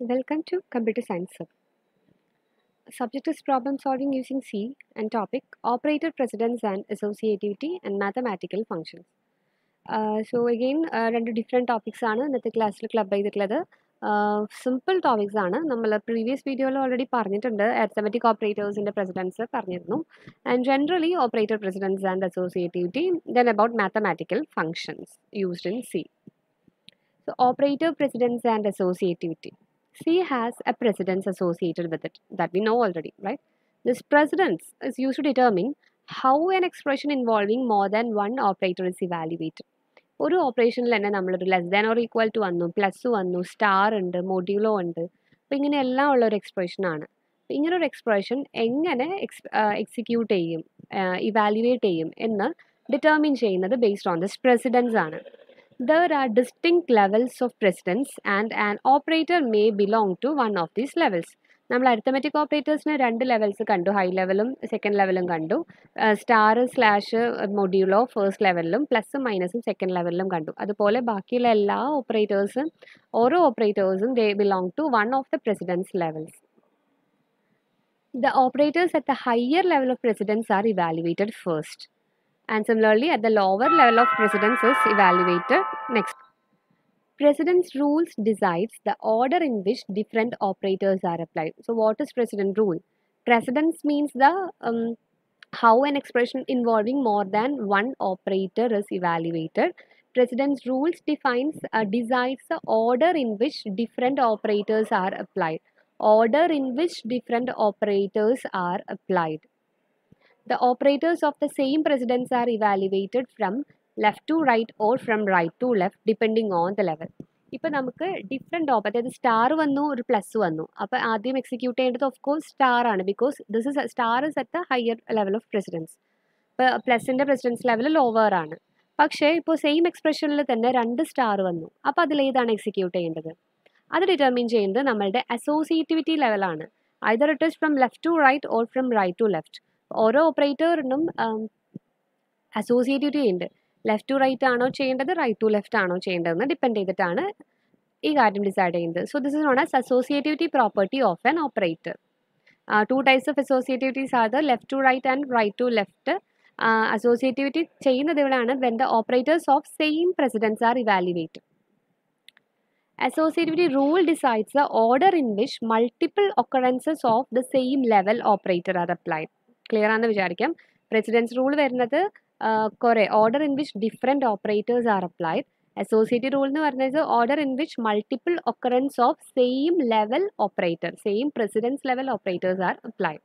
Welcome to Computer Science Sub. Subject is problem solving using C and topic operator precedence and associativity and mathematical functions. Uh, so again uh, രണ്ട് different topics ആണ് ഇന്നത്തെ ക്ലാസ്സിൽ club ചെയ്തിട്ടുള്ളത് simple topics ആണ് നമ്മൾ previous വീഡിയോയിൽ already പറഞ്ഞിട്ടുണ്ട് arithmetic ഓപ്പറേറ്റേഴ്സിൻ്റെ പ്രസിഡൻസ് പറഞ്ഞിരുന്നു and generally operator precedence and associativity then about mathematical functions used in C So operator precedence and associativity. C has a precedence associated with it that we know already, right? This precedence is used to determine how an expression involving more than one operator is evaluated. ഒരു ഓപ്പറേഷനിൽ തന്നെ നമ്മളൊരു less than or equal to വന്നു plus വന്നു star ഉണ്ട് modulo ഉണ്ട് അപ്പോൾ ഇങ്ങനെ എല്ലാം ഉള്ള ഒരു എക്സ്പ്രഷനാണ് ഇങ്ങനെ ഒരു എക്സ്പ്രഷൻ എങ്ങനെ എക്സ് എക്സിക്യൂട്ട് ചെയ്യും ഇവാലുവേറ്റ് ചെയ്യും എന്ന് ഡിറ്റർമിൻ ചെയ്യുന്നത് ബേസ്ഡ് ഓൺ ദിസ് പ്രസിഡൻസ് ആണ് there are distinct levels of precedence and an operator may belong to one of these levels നമ്മൾ അരിത്തമെറ്റിക് ഓപ്പറേറ്റേഴ്സിന് രണ്ട് ലെവൽസ് കണ്ടു ഹൈ ലെവലും സെക്കൻഡ് ലെവലും കണ്ടു സ്റ്റാർ സ്ലാഷ് മൊഡ്യൂളോ ഫസ്റ്റ് ലെവലിലും പ്ലസും മൈനസും സെക്കൻഡ് ലെവലിലും കണ്ടു അതുപോലെ ബാക്കിയുള്ള എല്ലാ ഓപ്പറേറ്റേഴ്സും ഓരോ ഓപ്പറേറ്റേഴ്സും they belong to one of the precedence levels the operators at the higher level of precedence are evaluated first and similarly at the lower level of precedence is evaluated next. Precedence rules decides the order in which different operators are applied. So what is precedent rule? Precedence means the um, how an expression involving more than one operator is evaluated. Precedence rules defines uh, decides the order in which different operators are applied. Order in which different operators are applied. The operators of the same precedence are evaluated from left to right or from right to left depending on the level. ഇപ്പോൾ നമുക്ക് different ഓപ്പ് അതായത് star വന്നു ഒരു plus വന്നു അപ്പോൾ ആദ്യം execute ചെയ്യേണ്ടത് of course star ആണ് because this is star is at the higher level of precedence ഇപ്പോൾ പ്ലസിൻ്റെ പ്രസിഡൻസ് ലെവൽ ലോവർ ആണ് പക്ഷേ ഇപ്പോൾ സെയിം എക്സ്പ്രഷനിൽ തന്നെ രണ്ട് സ്റ്റാർ വന്നു അപ്പോൾ അതിലേതാണ് എക്സിക്യൂട്ട് ചെയ്യേണ്ടത് അത് ഡിറ്റർമിൻ ചെയ്യുന്നത് നമ്മളുടെ അസോസിയേറ്റിവിറ്റി ലെവലാണ് either it is from left to right or from right to left ഓരോ ഓപ്പറേറ്ററിനും അസോസിയേറ്റിവിറ്റി ഉണ്ട് ലെഫ്റ്റ് ടു റൈറ്റ് ആണോ ചെയ്യേണ്ടത് റൈറ്റ് ടു ലെഫ്റ്റ് ആണോ ചെയ്യേണ്ടതെന്ന് ഡിപ്പെൻഡ് ചെയ്തിട്ടാണ് ഈ കാര്യം ഡിസൈഡ് ചെയ്യുന്നത് so this is known as associativity property of an operator two types of associativities are the left to right and right to left associativity ചെയ്യുന്നത് ഇവിടെയാണ് when the operators of same precedence are evaluate Associativity rule decides the order in which multiple occurrences of the same level operator are applied. Clear ആണെന്ന് വിചാരിക്കാം precedence rule വരുന്നത് കുറേ order in which different operators are applied associative rule എന്ന് പറയുന്നത് order in which multiple occurrence of same level operator same precedence level operators are applied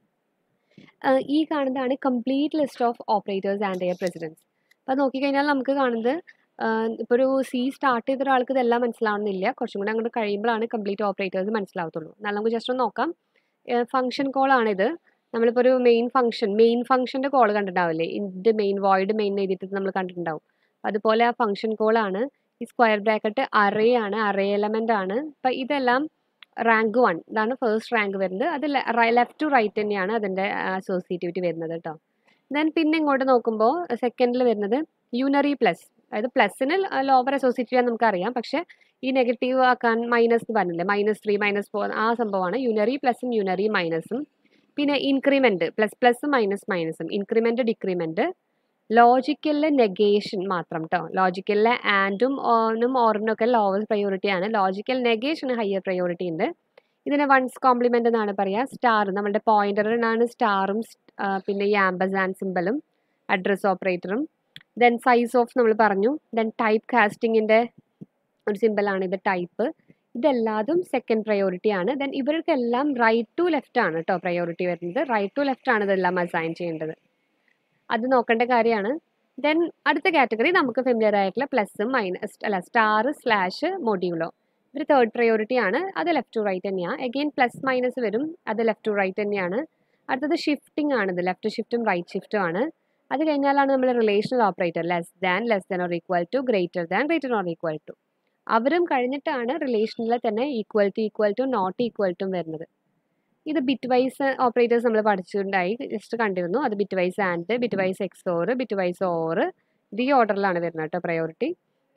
ഈ കാണുന്നതാണ് complete list of operators and their precedence അപ്പോൾ നോക്കിക്കഴിഞ്ഞാൽ നമുക്ക് കാണുന്നത് ഇപ്പോൾ ഒരു സി സ്റ്റാർട്ട് ചെയ്ത ഒരാൾക്ക് ഇതെല്ലാം മനസ്സിലാവുന്നില്ല കുറച്ചും കൂടി അങ്ങോട്ട് കഴിയുമ്പോഴാണ് കംപ്ലീറ്റ് ഓപ്പറേറ്റേഴ്സ് മനസ്സിലാവത്തുള്ളൂ എന്നാൽ നമുക്ക് ജസ്റ്റ് ഒന്ന് നോക്കാം ഫംഗ്ഷൻ കോളാണിത് നമ്മളിപ്പോൾ ഒരു മെയിൻ ഫംഗ്ഷൻ മെയിൻ ഫംഗ്ഷൻ്റെ കോൾ കണ്ടിട്ടുണ്ടാവില്ലേ ഇൻറ്റ് മെയിൻ വോയിഡ് മെയിൻ എഴുതിയിട്ട് നമ്മൾ കണ്ടിട്ടുണ്ടാവും അതുപോലെ ആ ഫംഗ്ഷൻ കോളാണ് ഈ സ്ക്വയർ ബ്രാക്കറ്റ് അറേ ആണ് അറേ എലമെൻ്റ് ആണ് അപ്പം ഇതെല്ലാം റാങ്ക് വൺ ഇതാണ് ഫസ്റ്റ് റാങ്ക് വരുന്നത് അത് ലെഫ്റ്റ് ടു റൈറ്റ് തന്നെയാണ് അതിൻ്റെ അസോസിയേറ്റിവിറ്റി വരുന്നത് കേട്ടോ ദെൻ പിന്നെ ഇങ്ങോട്ട് നോക്കുമ്പോൾ സെക്കൻഡിൽ വരുന്നത് യൂണറി പ്ലസ് അതായത് പ്ലസിന് ലോവർ അസോസിയേറ്റ് നമുക്കറിയാം പക്ഷേ ഈ നെഗറ്റീവ് ആക്കാൻ മൈനസ് എന്ന് പറഞ്ഞില്ലേ മൈനസ് ത്രീ മൈനസ് ഫോർ ആ സംഭവമാണ് യൂണറി പ്ലസും യൂണറി മൈനസും പിന്നെ ഇൻക്രിമെൻറ്റ് പ്ലസ് പ്ലസ് മൈനസ് മൈനസും ഇൻക്രിമെൻറ്റ് ഡിക്രിമെൻറ്റ് ലോജിക്കലിലെ നെഗേഷൻ മാത്രം കേട്ടോ ലോജിക്കലിലെ ആൻഡും ഓനും ഓറിനും ഒക്കെ ലോവർ പ്രയോറിറ്റി ആണ് ലോജിക്കൽ നെഗേഷന് ഹയർ പ്രയോറിറ്റി ഉണ്ട് ഇതിനെ വൺസ് കോംപ്ലിമെൻ്റ് എന്നാണ് പറയുക സ്റ്റാർ നമ്മുടെ പോയിന്ററിനാണ് സ്റ്റാറും പിന്നെ ഈ ആംബസാൻ സിമ്പലും address operator then size of നമ്മൾ പറഞ്ഞു ദെൻ ടൈപ്പ് കാസ്റ്റിങ്ങിൻ്റെ ഒരു സിമ്പിളാണ് ഇത് ടൈപ്പ് ഇതെല്ലാതും സെക്കൻഡ് പ്രയോറിറ്റി ആണ് ദെൻ ഇവർക്കെല്ലാം റൈറ്റ് ടു ലെഫ്റ്റ് ആണ് കേട്ടോ പ്രയോറിറ്റി വരുന്നത് റൈറ്റ് ടു ലെഫ്റ്റ് ആണ് ഇതെല്ലാം അസൈൻ ചെയ്യേണ്ടത് അത് നോക്കേണ്ട കാര്യമാണ് ദെൻ അടുത്ത കാറ്റഗറി നമുക്ക് ഫെമിലിയർ ആയിട്ടുള്ള പ്ലസും മൈനസ് അല്ല സ്റ്റാർ സ്ലാഷ് മൊഡ്യൂളോ ഇവർ തേർഡ് പ്രയോറിറ്റി ആണ് അത് ലെഫ്റ്റ് ടു റൈറ്റ് തന്നെയാണ് എഗെയിൻ പ്ലസ് മൈനസ് വരും അത് ലെഫ്റ്റ് ടു റൈറ്റ് തന്നെയാണ് അടുത്തത് ഷിഫ്റ്റിംഗ് ആണിത് ലെഫ്റ്റ് ഷിഫ്റ്റും റൈറ്റ് ഷിഫ്റ്റും ആണ് അത് കഴിഞ്ഞാലാണ് നമ്മൾ relational operator less than less than or equal to greater than greater or equal to അവരും കഴിഞ്ഞിട്ടാണ് റിലേഷനിൽ തന്നെ equal to equal to not equal to വരുന്നത് ഇത് ബിറ്റ് വൈസ് ഓപ്പറേറ്റേഴ്സ് നമ്മൾ പഠിച്ചിട്ടുണ്ടായി ജസ്റ്റ് കണ്ടിരുന്നു അത് bitwise and bitwise X or bitwise or ഇത് ഈ ഓർഡറിലാണ് വരുന്നത് കേട്ടോ പ്രയോറിറ്റി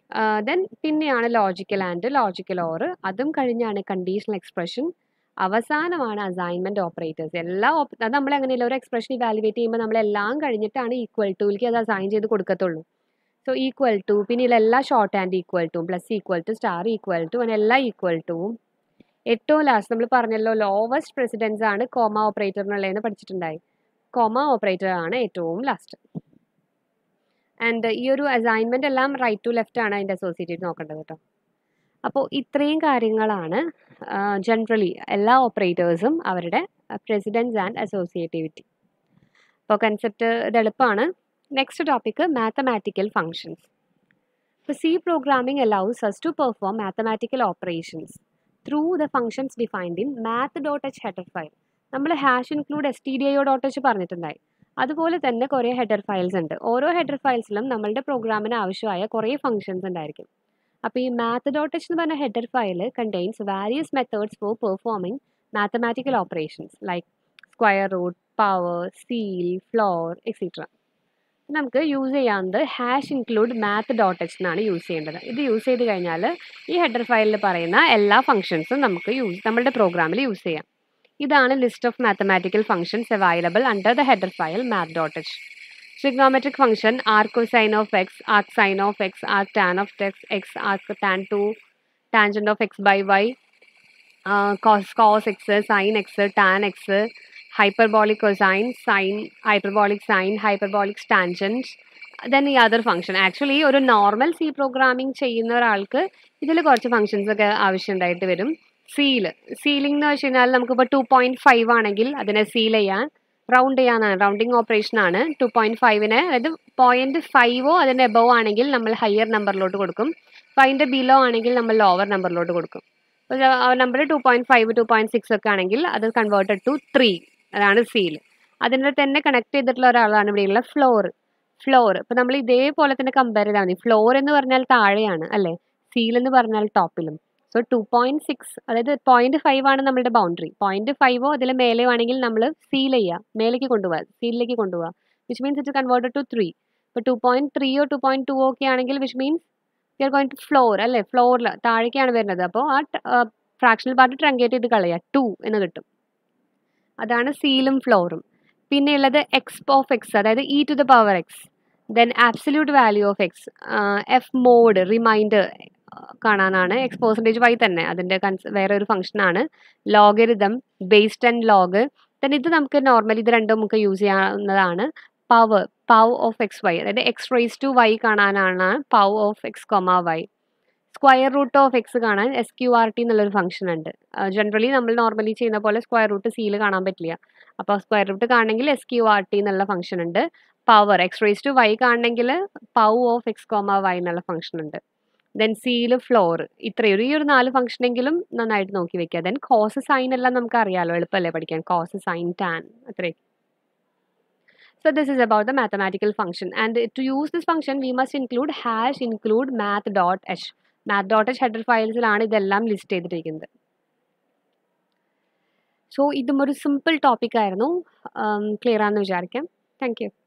ദെൻ പിന്നെയാണ് ലോജിക്കൽ ആൻഡ് ലോജിക്കൽ ഓർ അതും കഴിഞ്ഞാണ് കണ്ടീഷണൽ എക്സ്പ്രഷൻ അവസാനമാണ് അസൈൻമെൻറ്റ് ഓപ്പറേറ്റേഴ്സ് എല്ലാ op- അത് നമ്മൾ അങ്ങനെയല്ല ഒരു എക്സ്പ്രഷൻ ഇവാലുവേറ്റ് ചെയ്യുമ്പോൾ നമ്മളെല്ലാം കഴിഞ്ഞിട്ടാണ് ഈക്വൽ ടുവിലേക്ക് അത് അസൈൻ ചെയ്ത് കൊടുക്കത്തുള്ളൂ സോ ഈക്വൽ ടു പിന്നെ ഇതിലെല്ലാം shorthand equal to plus equal to star equal to അങ്ങനെ എല്ലാം ഈക്വൽ ടുവും ഏറ്റവും ലാസ്റ്റ് നമ്മൾ പറഞ്ഞല്ലോ ലോവസ്റ്റ് പ്രസിഡൻസ് ആണ് കോമ ഓപ്പറേറ്റർ എന്നുള്ളതെന്ന് പഠിച്ചിട്ടുണ്ടായി കോമ ഓപ്പറേറ്റർ ആണ് ഏറ്റവും ലാസ്റ്റ് ആൻഡ് ഈ ഒരു അസൈൻമെന്റ് എല്ലാം റൈറ്റ് ടു ലെഫ്റ്റ് ആണ് അതിൻ്റെ അസോസിയേറ്റഡ് നോക്കേണ്ടത് കേട്ടോ അപ്പോൾ ഇത്രയും കാര്യങ്ങളാണ് ജനറലി എല്ലാ ഓപ്പറേറ്റേഴ്സും അവരുടെ പ്രസിഡൻസ് ആൻഡ് അസോസിയേറ്റിവിറ്റി അപ്പോൾ കൺസെപ്റ്റ് ഇത് എളുപ്പമാണ് നെക്സ്റ്റ് ടോപ്പിക്ക് മാത്തമാറ്റിക്കൽ ഫങ്ഷൻസ് ഇപ്പോൾ C programming allows us to perform mathematical operations through the functions defined in math dot h header file നമ്മൾ hash include S T D I dot H പറഞ്ഞിട്ടുണ്ടായി അതുപോലെ തന്നെ കുറേ header files ഉണ്ട് ഓരോ header ഫയൽസിലും നമ്മളുടെ പ്രോഗ്രാമിന് ആവശ്യമായ കുറേ ഫംഗ്ഷൻസ് ഉണ്ടായിരിക്കും അപ്പോൾ ഈ മാത്ത് ഡോട്ട് എച്ച് എന്ന് പറഞ്ഞ header file contains various methods for performing mathematical operations like square root power ceil floor etcetera നമുക്ക് യൂസ് ചെയ്യാവുന്നത് hash include math dot H എന്നാണ് യൂസ് ചെയ്യേണ്ടത് ഇത് യൂസ് ചെയ്ത് കഴിഞ്ഞാൽ ഈ ഹെഡർ ഫയലിൽ പറയുന്ന എല്ലാ ഫംഗ്ഷൻസും നമുക്ക് യൂസ് നമ്മുടെ പ്രോഗ്രാമിൽ യൂസ് ചെയ്യാം ഇതാണ് list of mathematical functions available under the header file math dot H trigonometric function arc cosine of x arc sine of x arc tan of x x arc tan 2 tangent of x by y uh, cos cos x sin x tan x hyperbolic cosine sine hyperbolic sine hyperbolic tangent then ഈ other function actually ഒരു normal C programming ചെയ്യുന്ന ഒരാൾക്ക് ഇതിൽ കുറച്ച് functions ഒക്കെ ആവശ്യമുണ്ടായിട്ട് വരും seal ceiling എന്ന് വെച്ച് കഴിഞ്ഞാൽ നമുക്കിപ്പോൾ ടു പോയിന്റ് ഫൈവ് ആണെങ്കിൽ അതിനെ സീൽ ചെയ്യാൻ റൗണ്ട് ചെയ്യാനാണ് റൗണ്ടിങ് ഓപ്പറേഷൻ ആണ് ടു പോയിന്റ് ഫൈവിന് അതായത് പോയിന്റ് ഫൈവോ അതിൻ്റെ എബവ് ആണെങ്കിൽ നമ്മൾ ഹയർ നമ്പറിലോട്ട് കൊടുക്കും ഫൈവിൻ്റെ ബിലോ ആണെങ്കിൽ നമ്മൾ ലോവർ നമ്പറിലോട്ട് കൊടുക്കും അപ്പോൾ number two point five two point six ഒക്കെ ആണെങ്കിൽ അത് കൺവേർട്ടഡ് ടു ത്രീ അതാണ് സീൽ അതിൻ്റെ തന്നെ കണക്ട് ചെയ്തിട്ടുള്ള ഒരാളാണ് ഇവിടെയുള്ള ഫ്ലോർ ഫ്ലോർ ഇപ്പം നമ്മൾ ഇതേപോലെ തന്നെ കമ്പയർ ചെയ്താൽ മതി ഫ്ലോർ എന്ന് പറഞ്ഞാൽ താഴെയാണ് അല്ലേ സീൽ എന്ന് പറഞ്ഞാൽ ടോപ്പിലും സോ ടു പോയിന്റ് സിക്സ് അതായത് പോയിന്റ് ഫൈവ് ആണ് നമ്മുടെ ബൗണ്ടറി പോയിന്റ് ഫൈവോ അതിൽ മേലെ ആണെങ്കിൽ നമ്മൾ സീൽ ചെയ്യുക മേലേക്ക് കൊണ്ടുപോകുക സീലിലേക്ക് കൊണ്ടുപോകുക which means it converted to three ഇപ്പോൾ ടു പോയിന്റ് ത്രീയോ ടു പോയിന്റ് ടു ഒക്കെ ആണെങ്കിൽ which means you are going to floor അല്ലേ ഫ്ലോറിൽ താഴേക്കാണ് വരുന്നത് അപ്പോൾ ആ ഫ്രാക്ഷണൽ പാർട്ട് ട്രങ്കേറ്റ് ചെയ്ത് കളയുക ടു എന്ന് കിട്ടും അതാണ് സീലും ഫ്ലോറും പിന്നെ ഉള്ളത് എക്സ് ഓഫ് എക്സ് അതായത് e to the power x then absolute value of x f mod remainder കാണാനാണ് എക്സ് പെർസെൻറ്റേജ് വൈ തന്നെ അതിൻ്റെ കൺസ് വേറെ ഒരു ഫംഗ്ഷനാണ് logarithm based and log then ഇത് നമുക്ക് നോർമലി ഇത് രണ്ടും നമുക്ക് യൂസ് ചെയ്യാവുന്നതാണ് power pow of x y അതായത് എക്സ് റേസ് ടു വൈ കാണാനാണ് pow of x comma y square root of x കാണാൻ എസ് ക്യു ആർ ടി എന്നുള്ളൊരു ഫംഗ്ഷൻ ഉണ്ട് ജനറലി നമ്മൾ നോർമലി ചെയ്യുന്ന പോലെ സ്ക്വയർ റൂട്ട് സീൽ കാണാൻ പറ്റില്ല അപ്പോൾ സ്ക്വയർ റൂട്ട് കാണണമെങ്കിൽ എസ് ക്യു ആർ ടി എന്നുള്ള ഫംഗ്ഷൻ ഉണ്ട് power x raise to y കാണണമെങ്കിൽ pow of x comma y എന്നുള്ള ഫംഗ്ഷൻ ഉണ്ട് ദെൻ സീല് ഫ്ലോർ ഇത്രയും ഈ ഒരു നാല് ഫംഗ്ഷനെങ്കിലും നന്നായിട്ട് നോക്കി വെക്കുക ദെൻ കോസ് സൈൻ എല്ലാം നമുക്ക് അറിയാലോ എളുപ്പമല്ലേ പഠിക്കാൻ കോസ് സൈൻ ടാൻ അത്രയും So this is about the mathematical function and to use this function we must include hash include math dot h math dot h header ഫയൽസിലാണ് ഇതെല്ലാം ലിസ്റ്റ് ചെയ്തിരിക്കുന്നത് so ഇതും ഒരു സിമ്പിൾ ടോപ്പിക് ആയിരുന്നു clear ആണെന്ന് വിചാരിക്കാം thank you